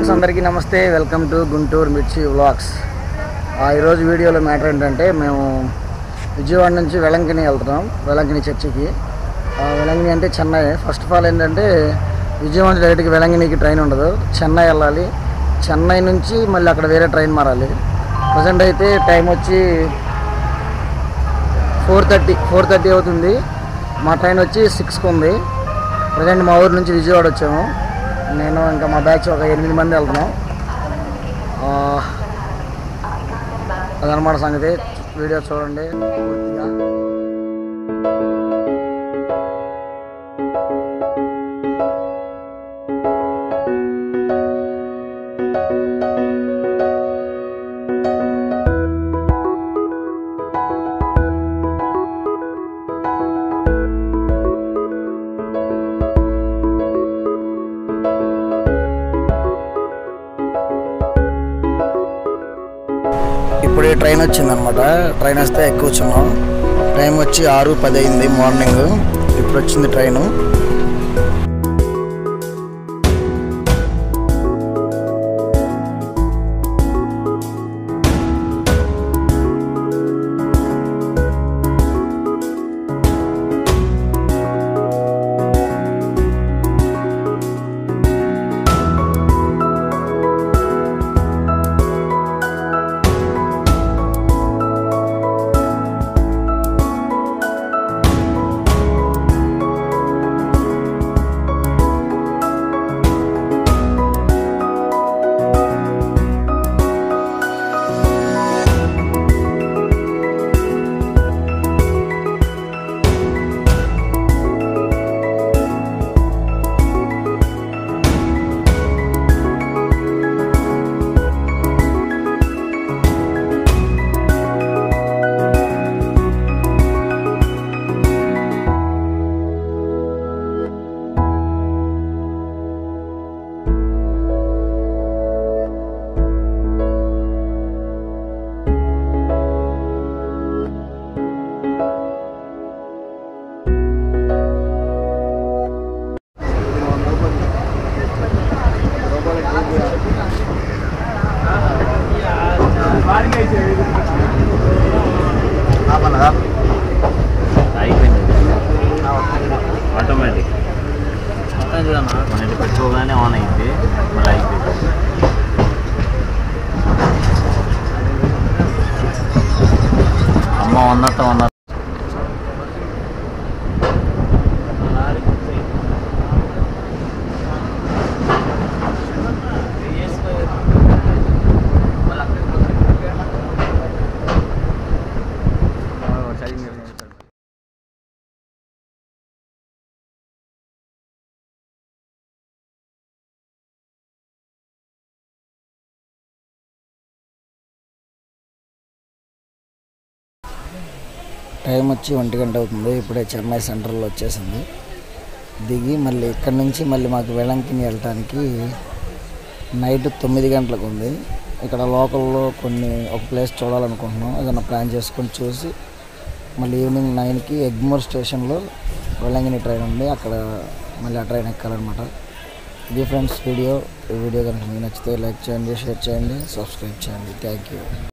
friends అందరికీ నమస్తే welcome to Guntur మిర్చి వ్లాగ్స్ ఈరోజు వీడియోలో మ్యాటర్ ఏంటంటే మేము విజయవాడ నుంచి వెలంకిని వెళ్తున్నాం వెలంకిని చర్చికి ఆ, వెలంకిని అంటే చెన్నై ఫస్ట్ ఆఫ్ ఆల్ ఏంటంటే విజయవాడ నుంచి డైరెక్ట్గా వెలంకినికి ట్రైన్ ఉండదు చెన్నై వెళ్ళాలి చెన్నై నుంచి మళ్ళీ అక్కడ వేరే ట్రైన్ మారాలి ప్రజెంట్ అయితే టైం వచ్చి ఫోర్ థర్టీ ఫోర్ థర్టీ అవుతుంది మా ట్రైన్ వచ్చి సిక్స్కి ఉంది ప్రజెంట్ మా ఊరు నుంచి విజయవాడ వచ్చాము నేను ఇంకా మా బ్యాచ్ ఒక ఎనిమిది మంది వెళ్తున్నాం ఆ, అదనమాట సంగతి వీడియో చూడండి పూర్తిగా ఇప్పుడే ట్రైన్ వచ్చిందనమాట ట్రైన్ వస్తే ఎక్కువ కూర్చున్నాం టైం వచ్చి ఆరు పది అయింది మార్నింగ్ ఇప్పుడు వచ్చింది ట్రైను అయిపోయింది ఆటోమేటిక్ మన ఇది పెట్టుకోగానే ఆన్ అయింది మళ్ళీ అయిపోయింది అమ్మ ఉన్నట్టు ఉన్న టైం వచ్చి ఒంటి గంట అవుతుంది ఇప్పుడే చెన్నై సెంట్రల్లో వచ్చేసింది దిగి మళ్ళీ ఇక్కడ నుంచి మళ్ళీ మాకు వెలంకిని వెళ్ళటానికి నైట్ తొమ్మిది గంటలకు ఉంది ఇక్కడ లోకల్లో కొన్ని ఒక ప్లేస్ చూడాలనుకుంటున్నాం ఏదైనా ప్లాన్ చేసుకొని చూసి మళ్ళీ ఈవినింగ్ నైన్కి ఎగ్మోర్ స్టేషన్లో వెలంగిని ట్రైన్ ఉంది అక్కడ మళ్ళీ ఆ ట్రైన్ ఎక్కాలన్నమాట ఇది ఫ్రెండ్స్ వీడియో ఈ వీడియో కనుక మీకు నచ్చితే లైక్ చేయండి షేర్ చేయండి సబ్స్క్రైబ్ చేయండి థ్యాంక్ యూ